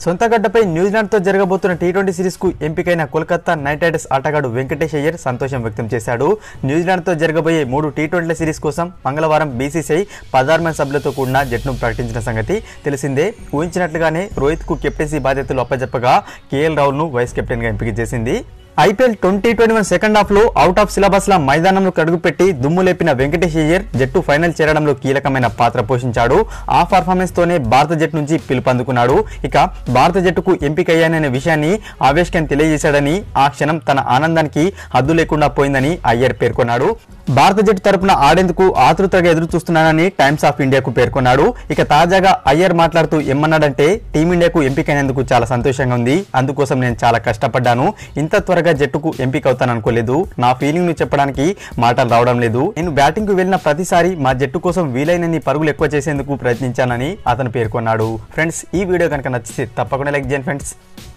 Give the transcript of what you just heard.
సొంత గడ్డపై న్యూజిలాండ్తో జరగబోతున్న టీ ట్వంటీ సిరీస్కు ఎంపికైన కోల్కతా నైట్ రైడర్స్ ఆటగాడు వెంకటేష్ అయ్యర్ సంతోషం వ్యక్తం చేశాడు న్యూజిలాండ్తో జరగబోయే మూడు టీ ట్వంటీల సిరీస్ కోసం మంగళవారం బీసీసీఐ పదహారు మంది సభ్యులతో కూడిన జట్టును ప్రకటించిన సంగతి తెలిసిందే ఊహించినట్లుగానే రోహిత్కు కెప్టెన్సీ బాధ్యతలు అప్పచెప్పగా కేఎల్ రాహుల్ను వైస్ కెప్టెన్గా ఎంపిక చేసింది IPL twenty twenty one second half లో అవుట్ ఆఫ్ సిలబస్ ల మైదానంలో అడుగుపెట్టి దుమ్ము లేపిన వెంకటేష్ అయ్యర్ జట్టు ఫైనల్ చేరడంలో కీలకమైన పాత్ర పోషించాడు ఆ పర్ఫార్మెన్స్ తోనే భారత జట్టు నుంచి పిలుపు అందుకున్నాడు ఇక భారత జట్టుకు ఎంపికయ్యాననే విషయాన్ని ఆవేష్ ఖాన్ తెలియజేశాడని ఆ క్షణం తన ఆనందానికి హద్దు లేకుండా పోయిందని అయ్యర్ పేర్కొన్నాడు భారత జట్టు తరపున ఆడేందుకు ఆతృతగా ఎదురు చూస్తున్నానని టైమ్స్ ఆఫ్ ఇండియాకు పేర్కొన్నాడు ఇక తాజాగా అయ్యర్ మాట్లాడుతూ ఏమన్నాడంటే టీమిండియాకు ఎంపికైనందుకు చాలా సంతోషంగా ఉంది అందుకోసం నేను చాలా కష్టపడ్డాను ఇంత త్వరగా జట్టుకు ఎంపిక అవుతాను అనుకోలేదు నా ఫీలింగ్ ను చెప్పడానికి మాటలు రావడం లేదు నేను బ్యాటింగ్ కు వెళ్ళిన ప్రతిసారి మా జట్టు కోసం వీలైనన్ని పరుగులు ఎక్కువ చేసేందుకు ప్రయత్నించానని అతను పేర్కొన్నాడు ఫ్రెండ్స్ ఈ వీడియో కనుక నచ్చితే తప్పకుండా లైక్ చేయండి ఫ్రెండ్స్